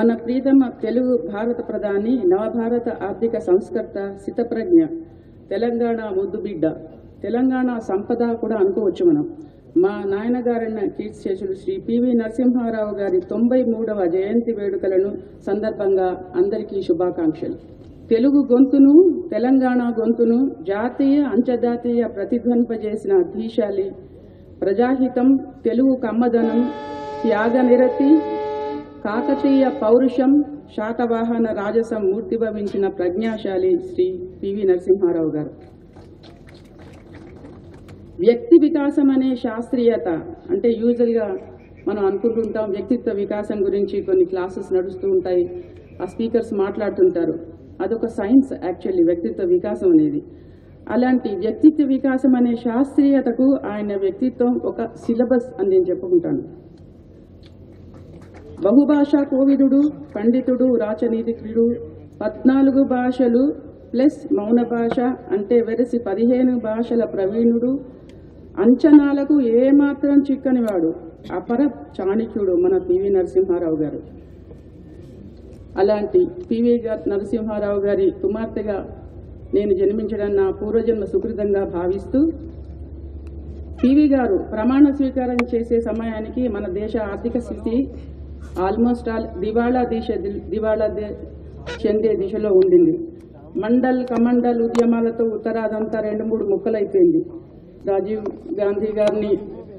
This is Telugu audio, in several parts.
మన ప్రీతమ తెలుగు భారత ప్రధాని నవభారత ఆర్థిక సంస్కర్త సితప్రజ్ఞ తెలంగాణ ముద్దుబిడ్డ తెలంగాణ సంపద కూడా అనుకోవచ్చు మనం మా నాయనగారన్న కీర్తిశేషులు శ్రీ పివి నరసింహారావు గారి తొంభై మూడవ జయంతి వేడుకలను సందర్భంగా అందరికీ శుభాకాంక్షలు తెలుగు గొంతును తెలంగాణ గొంతును జాతీయ అంతర్జాతీయ ప్రతిధ్వనింపజేసిన ధీశాలి ప్రజాహితం తెలుగు కమ్మదనం త్యాగనిరతి కాకతీయ పౌరుషం శాతవాహన రాజసం మూర్తిభవించిన ప్రజ్ఞాశాలి శ్రీ పివి నరసింహారావు గారు వ్యక్తి వికాసం అనే శాస్త్రీయత అంటే యూజువల్గా మనం అనుకుంటుంటాం వ్యక్తిత్వ వికాసం గురించి కొన్ని క్లాసెస్ నడుస్తూ ఉంటాయి ఆ స్పీకర్స్ మాట్లాడుతుంటారు అదొక సైన్స్ యాక్చువల్లీ వ్యక్తిత్వ వికాసం అనేది అలాంటి వ్యక్తిత్వ వికాసం అనే శాస్త్రీయతకు ఆయన వ్యక్తిత్వం ఒక సిలబస్ అని నేను చెప్పుకుంటాను బహుభాషా కోవిదుడు పండితుడు రాచనీతికుడు పద్నాలుగు భాషలు ప్లస్ మౌన భాష అంటే వెరసి పదిహేను భాషల ప్రవీణుడు అంచనాలకు ఏమాత్రం చిక్కనివాడు అపర చాణక్యుడు మన పివి నరసింహారావు గారు అలాంటి పివి గారు నరసింహారావు గారి కుమార్తెగా నేను జన్మించడం నా పూర్వజన్మ సుకృతంగా భావిస్తూ పివి గారు ప్రమాణ స్వీకారం చేసే సమయానికి మన దేశ ఆర్థిక స్థితి ఆల్మోస్ట్ ఆల్ దివాళా దిశ దివాళా దే- చెందే దిశలో ఉండింది మండల్ కమండల్ ఉద్యమాలతో ఉత్తరాదంతా రెండు మూడు ముక్కలైపోయింది రాజీవ్ గాంధీ గారిని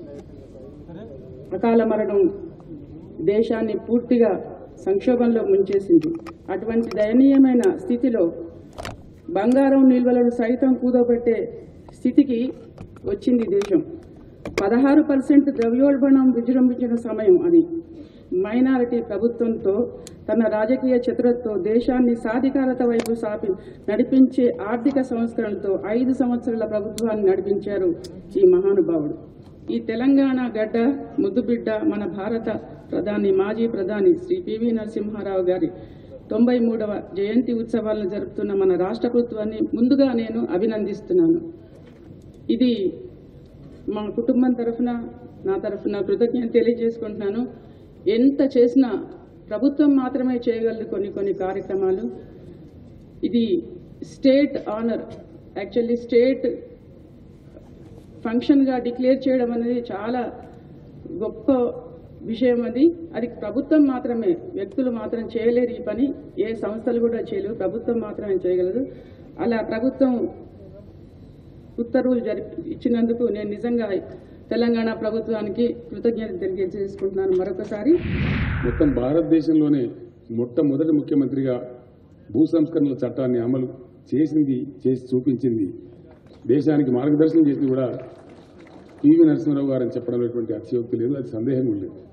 అకాల మరణం దేశాన్ని పూర్తిగా సంక్షోభంలో ముంచేసింది అటువంటి దయనీయమైన స్థితిలో బంగారం నిల్వలను సైతం కూదోబెట్టే స్థితికి వచ్చింది దేశం పదహారు పర్సెంట్ ద్రవ్యోల్బణం విజృంభించిన సమయం అది మైనారిటీ ప్రభుత్వంతో తన రాజకీయ చతురతో దేశాన్ని సాధికారత వైపు సాపి నడిపించే ఆర్థిక సంస్కరణలతో ఐదు సంవత్సరాల ప్రభుత్వాన్ని నడిపించారు ఈ మహానుభావుడు ఈ తెలంగాణ గడ్డ ముద్దుబిడ్డ మన భారత ప్రధాని మాజీ ప్రధాని శ్రీ పివి నరసింహారావు గారి తొంభై మూడవ జయంతి ఉత్సవాలను జరుపుతున్న మన రాష్ట్ర ప్రభుత్వాన్ని ముందుగా నేను అభినందిస్తున్నాను ఇది మా కుటుంబం తరఫున నా తరఫున కృతజ్ఞత తెలియజేసుకుంటున్నాను ఎంత చేసినా ప్రభుత్వం మాత్రమే చేయగలదు కొన్ని కొన్ని కార్యక్రమాలు ఇది స్టేట్ ఆనర్ యాక్చువల్లీ స్టేట్ ఫంక్షన్గా డిక్లేర్ చేయడం అనేది చాలా గొప్ప విషయం అది అది ప్రభుత్వం మాత్రమే వ్యక్తులు మాత్రం చేయలేరు ఈ పని ఏ సంస్థలు కూడా చేయలేవు ప్రభుత్వం మాత్రమే చేయగలదు అలా ప్రభుత్వం ఉత్తర్వులు జరి ఇచ్చినందుకు నేను నిజంగా తెలంగాణ ప్రభుత్వానికి కృతజ్ఞత తెలియజేసుకుంటున్నాను మరొకసారి మొత్తం భారతదేశంలోనే మొట్టమొదటి ముఖ్యమంత్రిగా భూ సంస్కరణల చట్టాన్ని అమలు చేసింది చేసి చూపించింది దేశానికి మార్గదర్శనం చేసింది కూడా పివి నరసింహారావు గారు అని చెప్పడం అతిశయోక్తి లేదు అది సందేహం కూడా లేదు